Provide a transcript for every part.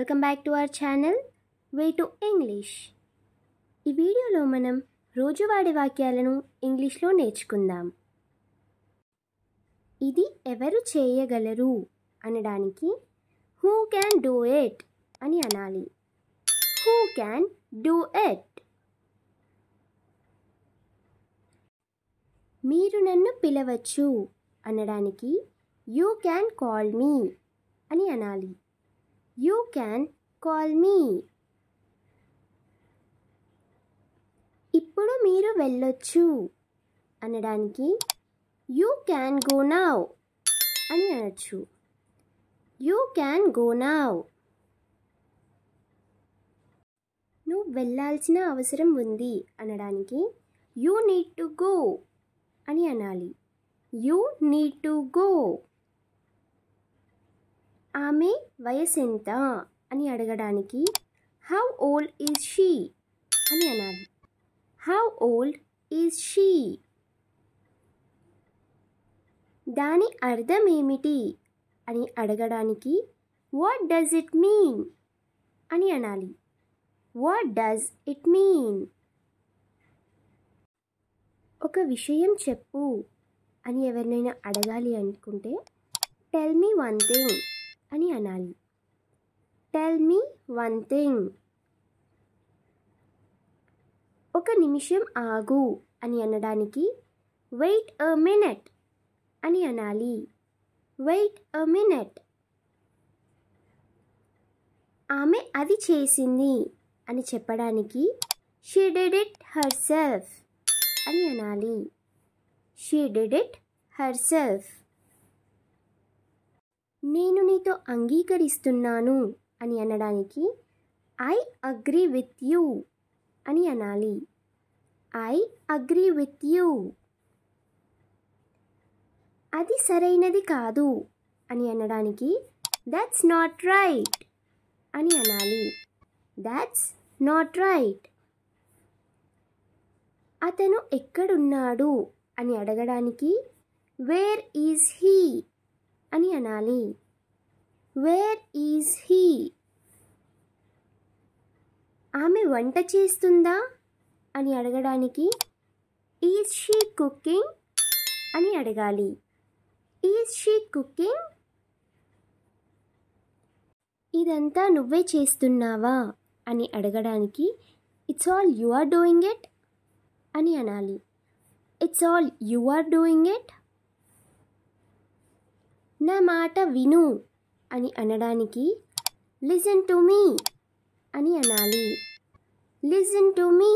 welcome back to our channel way to English ఈ వీడియోలో మనం రోజువారీ వాక్యాలను ఇంగ్లీష్లో నేర్చుకుందాం ఇది ఎవరు చేయగలరు అనడానికి హూ క్యాన్ డూ ఇట్ అని అనాలి హూ క్యాన్ డూ ఇట్ మీరు నన్ను పిలవచ్చు అనడానికి యూ క్యాన్ కాల్ మీ అని అనాలి యూ క్యాన్ కాల్ మీ ఇప్పుడు మీరు వెళ్ళొచ్చు అనడానికి యూ క్యాన్ గో నావ్ అని అనొచ్చు యూ క్యాన్ గో నావ్ నువ్వు వెళ్ళాల్సిన అవసరం ఉంది అనడానికి యూ నీడ్ టు గో అని అనాలి యూ నీడ్ టు గో ఆమె వయసెంత అని అడగడానికి హౌ ఓల్డ్ ఈజ్ షీ అని అనాలి హౌ ఓల్డ్ ఈజ్ షీ దాని అర్థం ఏమిటి అని అడగడానికి వాట్ డస్ ఇట్ మీన్ అని అనాలి వాట్ డస్ ఇట్ మీన్ ఒక విషయం చెప్పు అని ఎవరినైనా అడగాలి అనుకుంటే టెల్ మీ వన్ థింగ్ అని అనాలి టెల్ మీ వన్ థింగ్ ఒక నిమిషం ఆగు అని అనడానికి వెయిట్ అ మినిట్ అని అనాలి వెయిట్ అ మినిట్ ఆమె అది చేసింది అని చెప్పడానికి she did it herself అని అనాలి she did it herself నేను నీతో అంగీకరిస్తున్నాను అని అనడానికి ఐ అగ్రీ విత్ యూ అని అనాలి ఐ అగ్రీ విత్ యూ అది సరైనది కాదు అని అనడానికి దట్స్ నాట్ రైట్ అని అనాలి దాట్స్ నాట్ రైట్ అతను ఎక్కడున్నాడు అని అడగడానికి వేర్ ఈజ్ హీ అని అనాలి వేర్ ఈజ్ హీ ఆమె వంట చేస్తుందా అని అడగడానికి ఈజ్ షీ కుకింగ్ అని అడగాలి ఈజ్ షీ కుకింగ్ ఇదంతా నువ్వే చేస్తున్నావా అని అడగడానికి it's all you are doing it అని అనాలి it's all you are doing it నా మాట విను అని అనడానికి లిజన్ టు మీ అని అనాలి లిజన్ టు మీ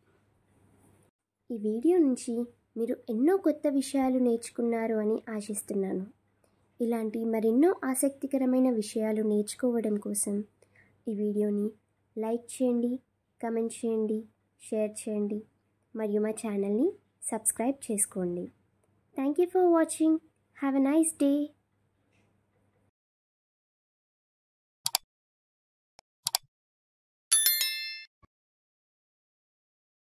ఈ వీడియో నుంచి మీరు ఎన్నో కొత్త విషయాలు నేర్చుకున్నారు అని ఆశిస్తున్నాను ఇలాంటి మరెన్నో ఆసక్తికరమైన విషయాలు నేర్చుకోవడం కోసం ఈ వీడియోని లైక్ చేయండి కమెంట్ చేయండి షేర్ చేయండి మరియు మా ఛానల్ని సబ్స్క్రైబ్ చేసుకోండి thank you for watching have a nice day